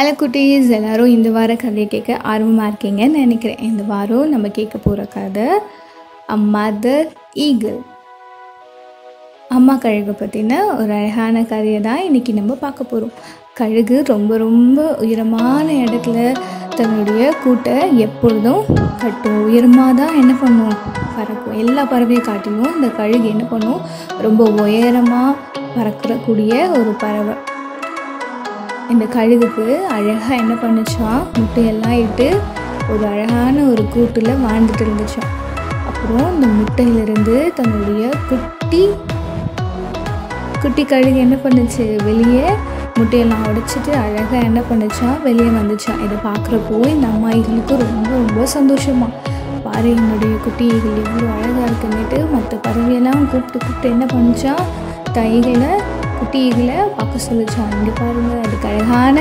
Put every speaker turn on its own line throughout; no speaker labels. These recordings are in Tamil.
ஹலோ குட்டீஸ் எல்லாரும் இந்த வார கதையை கேட்க ஆர்வமாக இருக்கீங்கன்னு நினைக்கிறேன் இந்த வாரம் நம்ம கேட்க போகிற கதை அ மதர் ஈகிள் அம்மா கழுகு பற்றின ஒரு அழகான கதையை தான் இன்றைக்கி நம்ம பார்க்க போகிறோம் கழுகு ரொம்ப ரொம்ப உயரமான இடத்துல தன்னுடைய கூட்டை எப்பொழுதும் கட்டும் உயரமாக தான் என்ன பண்ணும் பறக்கும் எல்லா பறவையை காட்டிலும் இந்த கழுகு என்ன பண்ணும் ரொம்ப உயரமாக பறக்கக்கூடிய ஒரு பறவை இந்த கழுகுக்கு அழகாக என்ன பண்ணுச்சான் முட்டையெல்லாம் இட்டு ஒரு அழகான ஒரு கூட்டில் வாழ்ந்துட்டு இருந்துச்சான் அப்புறம் இந்த முட்டையிலிருந்து தன்னுடைய குட்டி குட்டி கழுகு என்ன பண்ணுச்சு வெளியே முட்டையெல்லாம் உடைச்சிட்டு அழகாக என்ன பண்ணுச்சான் வெளியே வந்துச்சான் இதை பார்க்குறப்போ இந்த அம்மாயிகளுக்கு ரொம்ப ரொம்ப சந்தோஷமா பாரு என்னுடைய குட்டி ஈகிள் இவ்வளோ அழகாக இருக்குன்னுட்டு மற்ற பறவையெல்லாம் கூப்பிட்டு கூப்பிட்டு என்ன பண்ணுச்சான் தைகளை குட்டி ஈகிளை பார்க்க சொல்லிச்சான் இங்கே பாருங்கள் அதுக்கு அழகான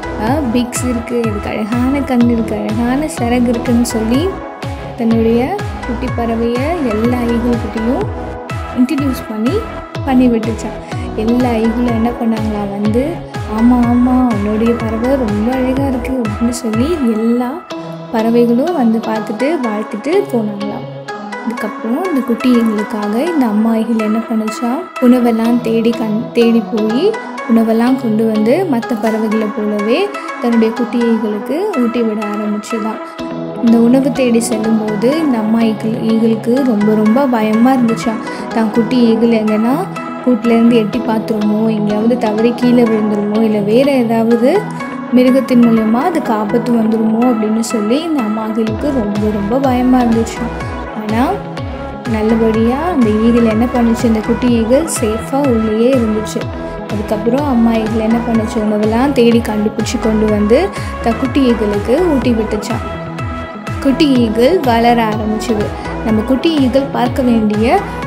பிக்ஸ் இருக்குது இதுக்கு அழகான கண் இருக்குது அழகான சிறகு இருக்குன்னு சொல்லி தன்னுடைய குட்டி பறவையை எல்லா ஈகிள் குட்டியும் இன்ட்ரடியூஸ் பண்ணி பண்ணி விட்டுச்சான் எல்லா ஈகிளும் என்ன பண்ணாங்களா வந்து ஆமாம் ஆமாம் உன்னுடைய பறவை ரொம்ப அழகாக இருக்குது அப்படின்னு சொல்லி எல்லா பறவைகளும் வந்து பார்த்துட்டு வாழ்த்துட்டு போனாங்களாம் அதுக்கப்புறம் இந்த குட்டி ஈகளுக்காக இந்த அம்மா ஈகிள் என்ன பண்ணுச்சா உணவெல்லாம் தேடி கண் தேடி போய் உணவெல்லாம் கொண்டு வந்து மற்ற பறவைகளை போலவே தன்னுடைய குட்டி ஈகளுக்கு ஊட்டி விட ஆரம்பிச்சுதான் இந்த உணவு தேடி செல்லும்போது இந்த அம்மா ஈகிள் ஈகிளுக்கு ரொம்ப ரொம்ப பயமாக இருந்துச்சாம் தான் குட்டி ஈகிள் எங்கன்னா கூட்டிலேருந்து எட்டி பார்த்துருமோ எங்கேயாவது தவறி கீழே விழுந்துருமோ இல்லை வேறு ஏதாவது மிருகத்தின் மூலயமா அதுக்கு ஆபத்து வந்துருமோ அப்படின்னு சொல்லி இந்த அம்மா ஈகிளுக்கு ரொம்ப ரொம்ப பயமாக இருந்துச்சாம் ஆனால் நல்லபடியாக அந்த ஈகிள் என்ன பண்ணுச்சு இந்த குட்டி ஈகிள் சேஃபாக உள்ளேயே இருந்துச்சு அதுக்கப்புறம் அம்மா ஈகிள் என்ன பண்ணுச்சு உணவெல்லாம் தேடி கண்டுபிடிச்சி கொண்டு வந்து த குட்டி ஈகிளுக்கு ஊட்டி விட்டுச்சான் குட்டி ஈகிள் வளர ஆரம்பிச்சுது நம்ம குட்டி ஈகிள் பார்க்க வேண்டிய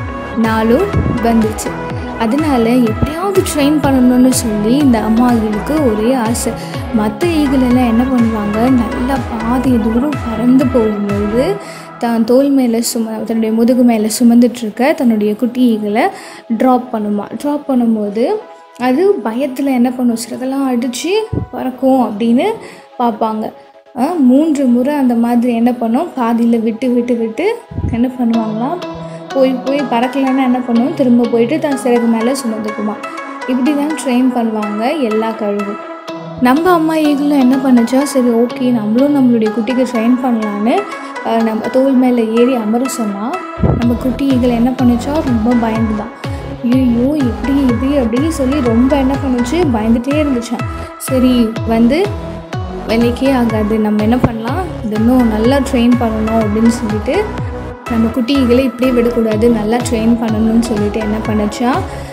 நாளும் வந்துச்சு அதனால எப்படியாவது ட்ரெயின் பண்ணணும்னு சொல்லி இந்த அம்மா ஈகிளுக்கு ஒரே ஆசை மற்ற ஈகிள் எல்லாம் என்ன பண்ணுவாங்க நல்லா பாதி தூரம் பறந்து போகும்போது தான் தோல் மேலே சும தன்னுடைய முதுகு மேலே சுமந்துட்டுருக்க தன்னுடைய குட்டி ஈகிளை ட்ராப் பண்ணுமா ட்ராப் பண்ணும்போது அது பயத்தில் என்ன பண்ணும் சிறகெல்லாம் அடித்து பறக்கும் அப்படின்னு பார்ப்பாங்க மூன்று முறை அந்த மாதிரி என்ன பண்ணும் பாதியில் விட்டு விட்டு விட்டு என்ன பண்ணுவாங்களாம் போய் போய் பறக்கலைன்னா என்ன பண்ணுவோம் திரும்ப போயிட்டு தான் சிறகு மேலே சுமந்துக்குமா இப்படி தான் ட்ரெயின் பண்ணுவாங்க எல்லா கழுகும் நம்ம அம்மா ஈகளும் என்ன பண்ணுச்சா சரி ஓகே நம்மளும் நம்மளுடைய குட்டிக்கு ட்ரெயின் பண்ணலான்னு நம்ம தோல் மேலே ஏறி அமர சொன்னால் நம்ம குட்டி ஈகள் என்ன பண்ணுச்சா ரொம்ப பயந்து தான் ஐயோ எப்படி இது அப்படின்னு சொல்லி ரொம்ப என்ன பண்ணுச்சு பயந்துகிட்டே இருந்துச்சான் சரி வந்து வேலைக்கே ஆகாது நம்ம என்ன பண்ணலாம் இது இன்னும் நல்லா ட்ரெயின் பண்ணணும் அப்படின்னு சொல்லிட்டு நம்ம குட்டி ஈகளை இப்படியே விடக்கூடாது நல்லா ட்ரெயின் பண்ணணும்னு சொல்லிட்டு என்ன பண்ணுச்சா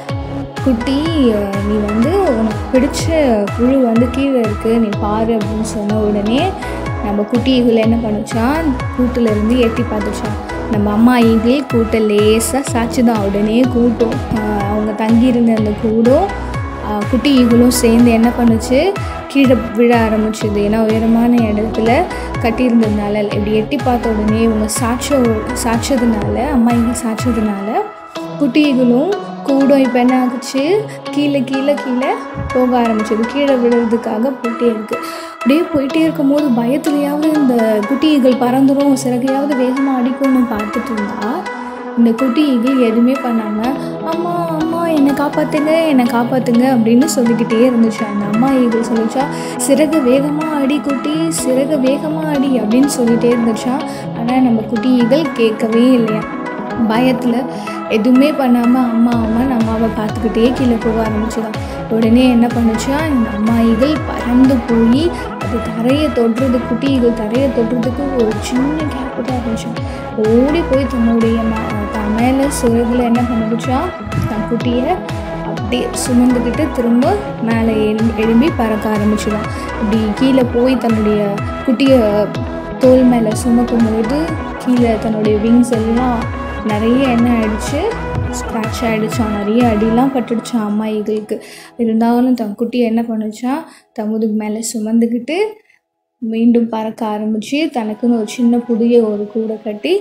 குட்டி நீ வந்து உனக்கு பிடிச்ச புழு வந்து கீழே இருக்குது நீ பாரு அப்படின்னு சொன்ன உடனே நம்ம குட்டி ஈகிள் என்ன பண்ணுச்சான் கூட்டிலேருந்து எட்டி பார்த்துச்சான் நம்ம அம்மா ஈகிள் கூட்டை லேசாக சாச்சு தான் உடனே கூட்டும் அவங்க தங்கியிருந்த அந்த கூடும் குட்டி ஈகிளும் சேர்ந்து என்ன பண்ணுச்சு கீழே விழ ஆரம்பிச்சுது ஏன்னா உயரமான இடத்துல கட்டியிருந்ததுனால இப்படி எட்டி பார்த்த உடனே இவங்க சாட்ச சாட்சதுனால அம்மா ஈகிள் சாட்சதுனால குட்டி ஈகிளும் கூடம் இப்போ என்ன ஆகுச்சு கீழே கீழே கீழே போக ஆரம்பிச்சது கீழே விழுறதுக்காக போயிட்டே இருக்குது அப்படியே போயிட்டே இருக்கும்போது பயத்துலையாவது இந்த குட்டி ஈகிள் பறந்துடும் சிறகையாவது வேகமாக அடிக்கும்னு பார்த்துட்டு இருந்தா இந்த குட்டி ஈகிள் எதுவுமே பண்ணாமல் அம்மா அம்மா என்னை காப்பாற்றுங்க என்னை காப்பாற்றுங்க அப்படின்னு சொல்லிக்கிட்டே இருந்துச்சு அந்த அம்மா ஈகிள் சொல்லிச்சா சிறகு வேகமாக அடி குட்டி சிறகு வேகமாக அடி அப்படின்னு சொல்லிகிட்டே இருந்துச்சா ஆனால் நம்ம குட்டி ஈகிள் கேட்கவே இல்லையா பயத்தில் எதுவுமே பண்ணாமல் அம்மா அம்மா நம்ம அம்மாவை பார்த்துக்கிட்டே கீழே போக ஆரம்பிச்சுதான் உடனே என்ன பண்ணுச்சா இந்த அம்மா ஈகிள் பறந்து போய் அது தரையை தொடுறது குட்டி ஈகிள் தரையை தொடுறதுக்கு ஒரு சின்ன கேப்பு தான் இருந்துச்சு ஓடி போய் தன்னுடைய தான் மேலே சிறகுல என்ன பண்ணிடுச்சா தன் குட்டியை அப்படியே சுமந்துக்கிட்டு திரும்ப மேலே எழும்பி எழும்பி பறக்க ஆரம்பிச்சிடும் இப்படி கீழே போய் தன்னுடைய குட்டியை தோல் மேலே சுமக்கும்போது கீழே தன்னுடைய விங்ஸ் எல்லாம் நிறைய என்ன ஆயிடுச்சு ஸ்க்ராட்ச் ஆகிடுச்சான் நிறைய அடிலாம் பட்டுடுச்சான் அம்மா ஈகளுக்கு இருந்தாலும் தன் குட்டியை என்ன பண்ணுச்சான் தமுதுக்கு மேலே சுமந்துக்கிட்டு மீண்டும் பறக்க ஆரம்பித்து தனக்குன்னு ஒரு சின்ன புதிய ஒரு கூடை கட்டி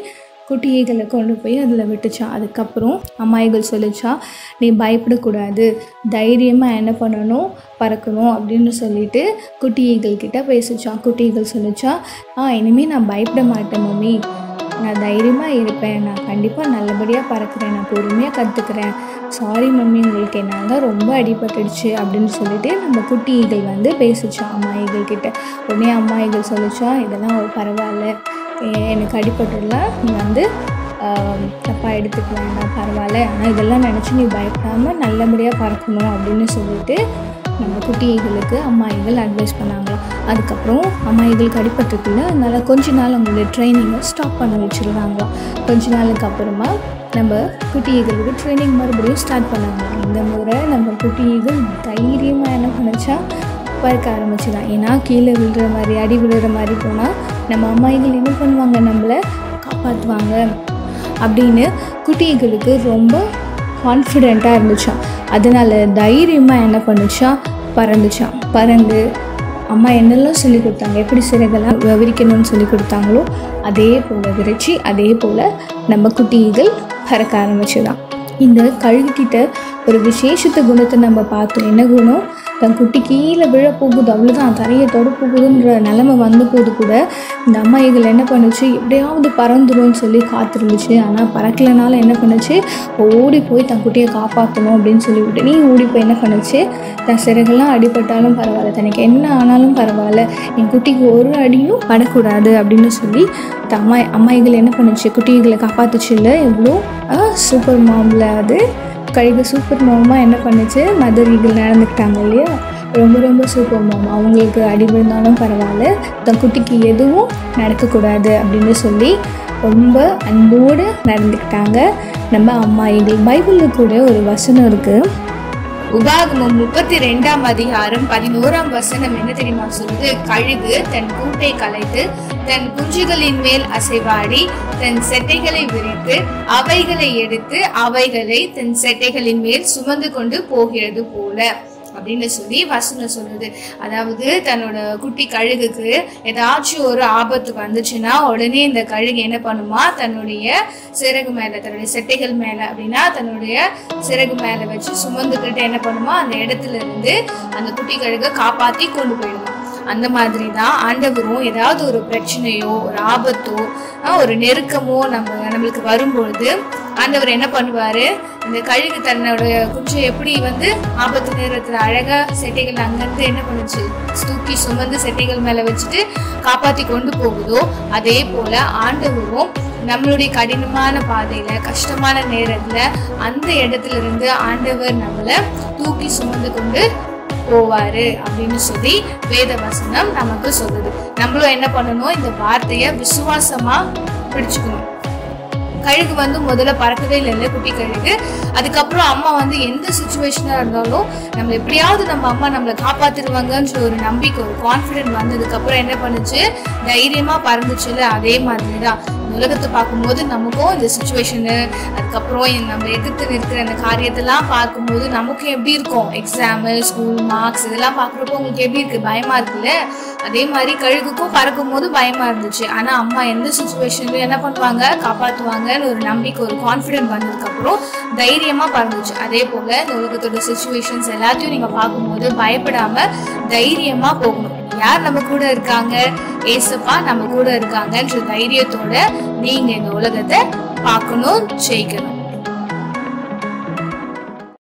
குட்டி ஈகளை கொண்டு போய் அதில் விட்டுச்சான் அதுக்கப்புறம் அம்மாயிகள் சொல்லிச்சா நீ பயப்படக்கூடாது தைரியமாக என்ன பண்ணணும் பறக்கணும் அப்படின்னு சொல்லிட்டு குட்டி ஈகள் கிட்ட பேசிச்சான் குட்டி ஈகள் சொல்லிச்சா ஆ இனிமேல் நான் பயப்பட மாட்டேன் மம்மி நான் தைரியமாக இருப்பேன் நான் கண்டிப்பாக நல்லபடியாக பறக்கிறேன் நான் பொறுமையாக கற்றுக்கிறேன் சாரி மம்மி உங்களுக்கு என்னால் தான் ரொம்ப அடிபட்டுடுச்சு அப்படின்னு சொல்லிட்டு நம்ம குட்டி ஈகள் வந்து பேசிச்சோம் அம்மா ஈகள் கிட்ட உடனே அம்மா ஈகள் சொல்லிச்சா இதெல்லாம் பரவாயில்ல எ- எனக்கு அடிபட்டுல நீ வந்து தப்பாக எடுத்துக்க வேண்டாம் பரவாயில்ல ஆனால் இதெல்லாம் நினச்சி நீ பயப்படாமல் நல்லபடியாக பறக்கணும் அப்படின்னு சொல்லிட்டு நம்ம குட்டி ஈகளுக்கு அம்மா ஈகள் அட்வைஸ் பண்ணாங்களாம் அதுக்கப்புறம் அம்மா ஈகளுக்கு அடிபட்டிருக்குல்ல அதனால் கொஞ்ச நாள் அவங்களுடைய ட்ரைனிங்கை ஸ்டாப் பண்ண வச்சுருந்தாங்களாம் கொஞ்ச நாளுக்கு அப்புறமா நம்ம குட்டி ஈகளுக்கு ட்ரைனிங் மறுபடியும் ஸ்டார்ட் பண்ணாங்களாம் இந்த முறை நம்ம குட்டி ஈகள் தைரியமாக என்ன பண்ணுச்சா பறக்க ஆரம்பிச்சுதான் ஏன்னா கீழே விழுற மாதிரி அடி விழுற மாதிரி போனால் நம்ம அம்மாயிகள் என்ன பண்ணுவாங்க நம்மளை காப்பாற்றுவாங்க அப்படின்னு குட்டிகளுக்கு ரொம்ப கான்ஃபிடெண்ட்டாக இருந்துச்சாம் அதனால் தைரியமாக என்ன பண்ணுச்சா பறந்துச்சான் பறந்து அம்மா என்னெல்லாம் சொல்லி கொடுத்தாங்க எப்படி சிறகெல்லாம் விரிக்கணும்னு சொல்லி கொடுத்தாங்களோ அதே போல் விரிச்சு அதே போல் நம்ம குட்டிகள் பறக்க ஆரம்பிச்சுதான் இந்த கழுகுக்கிட்ட ஒரு விசேஷத்த குணத்தை நம்ம பார்த்தோம் என்ன குணம் தன் குட்டி கீழே விழ போகுது அவ்வளோதான் தரையை தொட போகுதுன்ற நிலமை வந்த போது கூட இந்த அம்மாயிகள் என்ன பண்ணுச்சு எப்படியாவது பறந்துரும்னு சொல்லி காத்திருந்துச்சு ஆனால் பறக்கலைனாலும் என்ன பண்ணுச்சு ஓடி போய் தன் குட்டியை காப்பாற்றணும் அப்படின்னு சொல்லிவிட்டு நீ ஓடி போய் என்ன பண்ணுச்சு தன் சிறகெல்லாம் அடிபட்டாலும் பரவாயில்ல தனக்கு என்ன ஆனாலும் பரவாயில்ல என் குட்டிக்கு ஒரு அடியும் படக்கூடாது அப்படின்னு சொல்லி தன் அம்மா அம்மாயிகள் என்ன பண்ணுச்சு குட்டிகளை காப்பாத்துச்சு இல்லை எவ்வளோ சூப்பர் மாமில் அது கழுகு சூப்பர் மாமா என்ன பண்ணுச்சு மதர் ஈகிள் நடந்துக்கிட்டாங்க இல்லையா ரொம்ப ரொம்ப சூப்பர் மாமா அவங்களுக்கு அடி விழுந்தாலும் பரவாயில்ல தன் குட்டிக்கு எதுவும் நடக்கக்கூடாது அப்படின்னு சொல்லி ரொம்ப அன்போடு நடந்துக்கிட்டாங்க நம்ம அம்மா ஈகிள் பைபிளில் கூட ஒரு வசனம் இருக்குது உபாகமம் முப்பத்தி ரெண்டாம் அதிகாரம் பதினோராம் வசனம் என்ன தெரியுமா சொல்லுது கழுகு தன் கூட்டை கலைத்து தன் குஞ்சுகளின் மேல் அசைவாடி தன் செட்டைகளை விரித்து அவைகளை எடுத்து அவைகளை தன் செட்டைகளின் மேல் சுமந்து கொண்டு போகிறது போல அப்படின்னு சொல்லி வசனம் சொல்லுது அதாவது தன்னோட குட்டி கழுகுக்கு ஏதாச்சும் ஒரு ஆபத்து வந்துச்சுன்னா உடனே இந்த கழுகு என்ன பண்ணுமா தன்னுடைய சிறகு மேல தன்னுடைய செட்டைகள் மேல அப்படின்னா தன்னுடைய சிறகு மேல வச்சு சுமந்துக்கிட்டு என்ன பண்ணுமா அந்த இடத்துல இருந்து அந்த குட்டி கழுகை காப்பாத்தி கொண்டு போயிடுமா அந்த மாதிரி தான் ஆண்டவரும் ஏதாவது ஒரு பிரச்சனையோ ஒரு ஆபத்தோ ஆஹ், ஒரு நெருக்கமோ நம்ம நம்மளுக்கு வரும்பொழுது ஆண்டவர் என்ன பண்ணுவாரு இந்த கழுகு தன்னோட குஞ்சை எப்படி வந்து ஆபத்து நேரத்துல அழகா செட்டைகள் அங்கிருந்து என்ன பண்ணுச்சு தூக்கி சுமந்து செட்டைகள் மேல வச்சுட்டு காப்பாத்தி கொண்டு போகுதோ அதே போல ஆண்டவரும் நம்மளுடைய கடினமான பாதையில கஷ்டமான நேரத்துல அந்த இடத்துல இருந்து ஆண்டவர் நம்மளை தூக்கி சுமந்து கொண்டு போவாரு அப்படின்னு சொல்லி வேத வசனம் நமக்கு சொல்லுது நம்மளும் என்ன பண்ணணும் இந்த வார்த்தைய விசுவாசமா பிடிச்சுக்கணும் கழுகு வந்து முதல்ல பறக்கவே இல்லை குட்டி கழுகு அதுக்கப்புறம் அம்மா வந்து எந்த சுச்சுவேஷனாக இருந்தாலும் நம்ம எப்படியாவது நம்ம அம்மா நம்மளை காப்பாத்திடுவாங்கன்ற ஒரு நம்பிக்கை ஒரு கான்ஃபிடென்ட் வந்ததுக்கப்புறம் என்ன பண்ணுச்சு தைரியமாக பறந்துச்சுல அதே மாதிரி தான் உலகத்தை பார்க்கும்போது நமக்கும் இந்த சுச்சுவேஷனு அதுக்கப்புறம் இந்த நம்ம எதிர்த்து நிற்கிற அந்த காரியத்தெல்லாம் பார்க்கும்போது நமக்கு எப்படி இருக்கும் எக்ஸாமு ஸ்கூல் மார்க்ஸ் இதெல்லாம் பார்க்குறப்போ உங்களுக்கு எப்படி இருக்கு பயமா இருக்குல்ல அதே மாதிரி கழுகுக்கும் பறக்கும் போது பயமா இருந்துச்சு ஆனா அம்மா எந்த சுச்சுவேஷன்லயும் என்ன பண்ணுவாங்க காப்பாத்துவாங்கன்னு ஒரு நம்பிக்கை ஒரு கான்ஃபிடென்ட் வந்ததுக்கப்புறம் தைரியமா பறந்துச்சு அதே போல இந்த உலகத்தோட சுச்சுவேஷன்ஸ் எல்லாத்தையும் நீங்க பார்க்கும்போது பயப்படாம தைரியமா போகணும் யார் நம்ம கூட இருக்காங்க ஏசப்பா நம்ம கூட இருக்காங்கன்ற தைரியத்தோட நீங்க இந்த உலகத்தை பார்க்கணும் ஜெயிக்கணும்